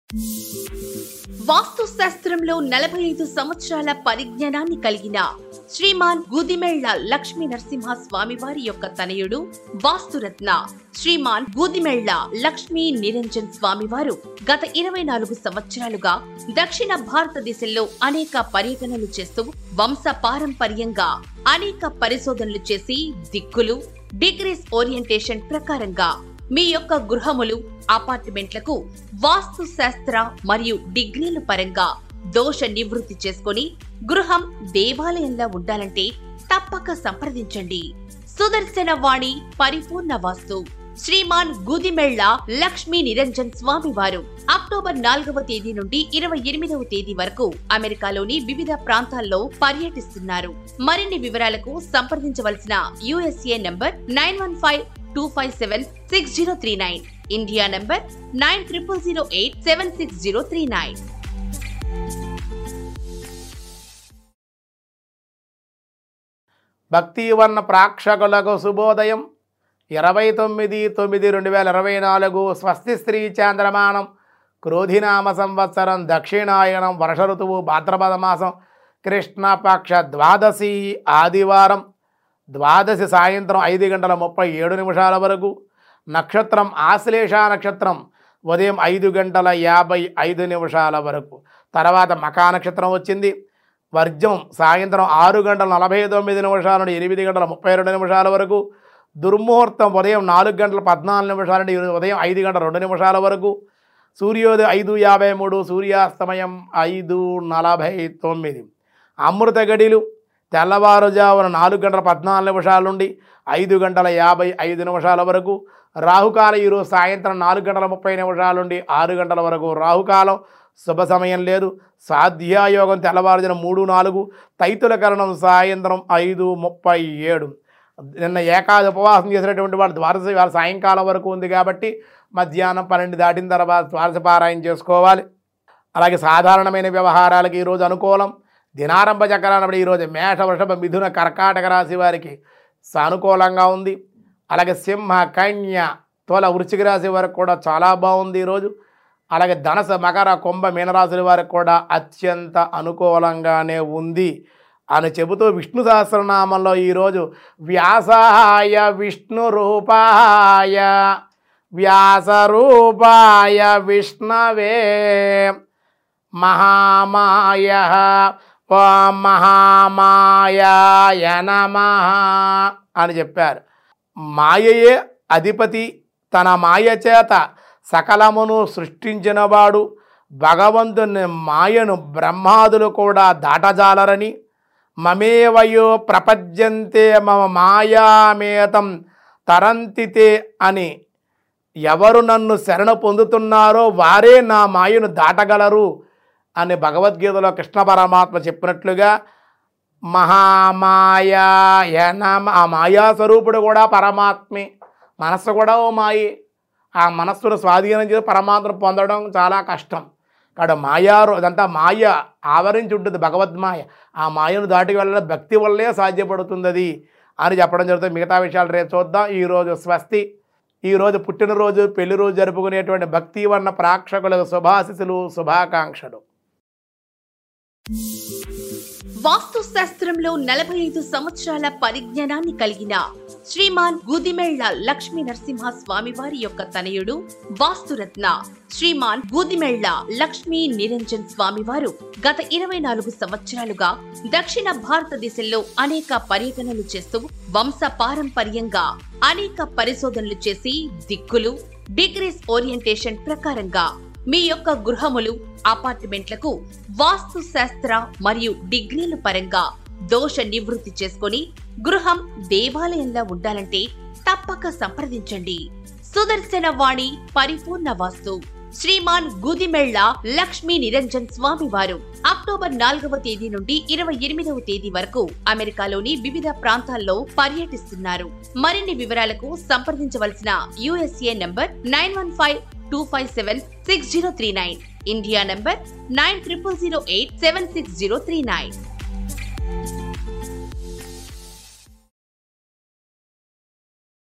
వాస్తు శాస్త్రంలో నలభై ఐదు సంవత్సరాల పరిజ్ఞానాన్ని కలిగిన శ్రీమాన్ గూదిమెళ్ల లక్ష్మీ నరసింహ స్వామివారి యొక్క తనయుడు వాస్తురత్న శ్రీమాన్ గూదిమెళ్ల లక్ష్మీ నిరంజన్ స్వామివారు గత ఇరవై నాలుగు సంవత్సరాలుగా దక్షిణ భారతదేశంలో అనేక పర్యటనలు చేస్తూ వంశ పారంపర్యంగా అనేక పరిశోధనలు చేసి దిక్కులు డిగ్రీస్ ఓరియంటేషన్ ప్రకారంగా మీ యొక్క గృహములు అపార్ట్మెంట్లకు వాస్తు శాస్త్ర మరియు డిగ్రీల పరంగా దోష నివృత్తి చేసుకొని గృహం దేవాలయంలా ఉండాలంటే తప్పక సంప్రదించండి సుదర్శన వాణి పరిపూర్ణ వాస్తు శ్రీమాన్ గుదిమెళ్ల లక్ష్మీ నిరంజన్ స్వామి వారు అక్టోబర్ నాలుగవ తేదీ నుండి ఇరవై ఎనిమిదవ తేదీ వరకు అమెరికాలోని వివిధ ప్రాంతాల్లో పర్యటిస్తున్నారు మరిన్ని వివరాలకు సంప్రదించవలసిన USA number nine one five two five seven six zero three nine India number nine triple zero eight seven six zero three nine భక్తివర్ణ ప్రేక్షకులకు శుభోదయం ఇరవై తొమ్మిది తొమ్మిది రెండు వేల ఇరవై నాలుగు స్వస్తి స్త్రీ చాంద్రమానం క్రోధినామ సంవత్సరం దక్షిణాయనం వర్ష ఋతువు భాద్రపద మాసం కృష్ణపక్ష ద్వాదశి ఆదివారం ద్వాదశి సాయంత్రం ఐదు గంటల ముప్పై ఏడు నిమిషాల వరకు నక్షత్రం ఆశ్లేష నక్షత్రం ఉదయం ఐదు గంటల యాభై ఐదు నిమిషాల వరకు తర్వాత మకా నక్షత్రం వచ్చింది వర్జం సాయంత్రం ఆరు గంటల నలభై తొమ్మిది నిమిషాల నుండి ఎనిమిది గంటల ముప్పై రెండు నిమిషాల వరకు దుర్ముహూర్తం ఉదయం నాలుగు గంటల పద్నాలుగు నిమిషాల నుండి ఉదయం ఐదు గంటల రెండు నిమిషాల వరకు సూర్యోదయం ఐదు యాభై మూడు సూర్యాస్తమయం ఐదు నలభై తొమ్మిది అమృత గడిలు తెల్లవారుజామున నాలుగు గంటల పద్నాలుగు నిమిషాల నుండి ఐదు గంటల యాభై ఐదు నిమిషాల వరకు రాహుకాల ఈరోజు సాయంత్రం నాలుగు గంటల ముప్పై నిమిషాల నుండి ఆరు గంటల వరకు రాహుకాలం శుభ సమయం లేదు సాధ్యాయోగం తెల్లవారుజాన మూడు నాలుగు తైతుల కరణం సాయంత్రం ఐదు ముప్పై ఏడు నిన్న ఏకాది ఉపవాసం చేసినటువంటి వాళ్ళు ద్వాదశ వాళ్ళ సాయంకాలం వరకు ఉంది కాబట్టి మధ్యాహ్నం పన్నెండు దాటిన తర్వాత ద్వాదశ పారాయణ చేసుకోవాలి అలాగే సాధారణమైన వ్యవహారాలకు ఈరోజు అనుకూలం దినారంభ చక్రానప్పుడు ఈరోజు మేష వృషభ మిథున కర్కాటక రాశి వారికి సానుకూలంగా ఉంది అలాగే సింహ కన్య తోల వృశ్చిక రాశి వారికి కూడా చాలా బాగుంది ఈరోజు అలాగే ధనస మకర కుంభ మీనరాశుల వారికి కూడా అత్యంత అనుకూలంగానే ఉంది అని చెబుతూ విష్ణు సహస్రనామంలో ఈరోజు వ్యాసాయ విష్ణు రూపాయ వ్యాస రూపాయ విష్ణవే మహామాయ ఓం మహామాయాయ నమ అని చెప్పారు మాయయే అధిపతి తన మాయ చేత సకలమును సృష్టించినవాడు భగవంతుని మాయను బ్రహ్మాదులు కూడా దాటజాలరని మమేవయో ప్రపద్యంతే మమ మాయామేతం తరంతితే అని ఎవరు నన్ను శరణ పొందుతున్నారో వారే నా మాయను దాటగలరు అని భగవద్గీతలో కృష్ణ పరమాత్మ చెప్పినట్లుగా మహామాయాయన ఆ మాయా స్వరూపుడు కూడా పరమాత్మే మనస్సు కూడా ఓ మాయే ఆ మనస్సును స్వాధీనం చేసి పరమాత్మను పొందడం చాలా కష్టం ఇక్కడ మాయా రూ- అదంతా మాయ ఆవరించి ఉంటుంది భగవద్మాయ ఆ మాయను దాటి వెళ్ళడం భక్తి వల్లే సాధ్యపడుతుంది అది అని చెప్పడం జరుగుతుంది మిగతా విషయాలు రేపు చూద్దాం ఈరోజు స్వస్తి ఈరోజు పుట్టినరోజు పెళ్లి రోజు జరుపుకునేటువంటి భక్తి వర్ణ ప్రేక్షకులకు శుభాశిసులు శుభాకాంక్షలు వాస్తు శాస్త్రంలో నలభై ఐదు సంవత్సరాల పరిజ్ఞానాన్ని కలిగిన శ్రీమాన్ గూదిమెళ్ల లక్ష్మీ నరసింహ స్వామివారి యొక్క తనయుడు వాస్తురత్న శ్రీమాన్ గూదిమెళ్ల లక్ష్మీ నిరంజన్ స్వామివారు గత ఇరవై నాలుగు సంవత్సరాలుగా దక్షిణ భారతదేశంలో అనేక పర్యటనలు చేస్తూ వంశ పారంపర్యంగా అనేక పరిశోధనలు చేసి దిక్కులు డిగ్రీస్ ఓరియంటేషన్ ప్రకారంగా మీ యొక్క గృహములు అపార్ట్మెంట్లకు వాస్తు శాస్త్ర మరియు డిగ్రీల పరంగా దోష నివృత్తి చేసుకొని గృహం దేవాలయంలా ఉండాలంటే తప్పక సంప్రదించండి సుదర్శన వాణి పరిపూర్ణ వాస్తు శ్రీమాన్ గుదిమెళ్ల లక్ష్మీ నిరంజన్ స్వామి వారు అక్టోబర్ నాలుగవ తేదీ నుండి ఇరవై ఎనిమిదవ తేదీ వరకు అమెరికాలోని వివిధ ప్రాంతాల్లో పర్యటిస్తున్నారు మరిన్ని వివరాలకు సంప్రదించవలసిన USA number nine one five two five seven six zero three nine India number nine triple zero eight seven six zero three nine